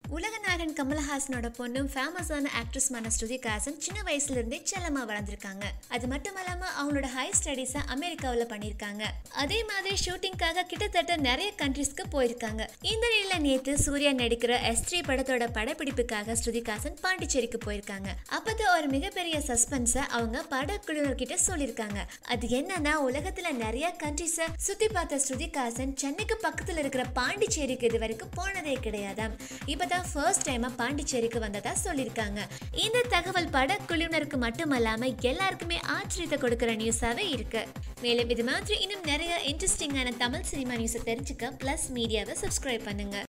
உலகநாயகன் கமலஹாசனோட பொண்ணும் ஃபேமஸான ஆக்ட்ரஸ்மான ஸ்ருதிகாசன் சின்ன வயசுல இருந்தே செல்லமா வளர்ந்துருக்காங்க அது மட்டும் இல்லாம அவங்களோட ஹை ஸ்டடீஸை அமெரிக்காவில் பண்ணியிருக்காங்க அதே மாதிரி ஷூட்டிங்காக கிட்டத்தட்ட நிறைய கண்ட்ரிஸ்க்கு போயிருக்காங்க இந்த நிலையில நேத்து சூர்யா நடிக்கிற எஸ் த்ரீ படத்தோட படப்பிடிப்புக்காக ஸ்ருதிகாசன் பாண்டிச்சேரிக்கு போயிருக்காங்க அப்பதான் ஒரு மிகப்பெரிய சஸ்பென்ஸை அவங்க படக்குழுவினர்கிட்ட சொல்லியிருக்காங்க அது என்னன்னா உலகத்துல நிறைய கண்ட்ரிஸை சுத்தி பார்த்த ஸ்ருதிகாசன் சென்னைக்கு பக்கத்துல இருக்கிற பாண்டிச்சேரிக்கு இது வரைக்கும் போனதே கிடையாதாம் இப்பதான் ஃபர்ஸ்ட் டைமா பாண்டிச்சேரிக்கு வந்ததா சொல்லியிருக்காங்க இந்த தகவல் படக்குழுவினருக்கு மட்டுமல்லாம எல்லாருக்குமே ஆச்சரியத்தை கொடுக்கிற நியூஸாவே இருக்கு மேலும் இது மாதிரி இன்னும் நிறைய இன்ட்ரெஸ்டிங்கான தமிழ் சினிமா நியூஸை தெரிஞ்சுக்க ப்ளஸ் மீடியாவை சப்ஸ்கிரைப் பண்ணுங்க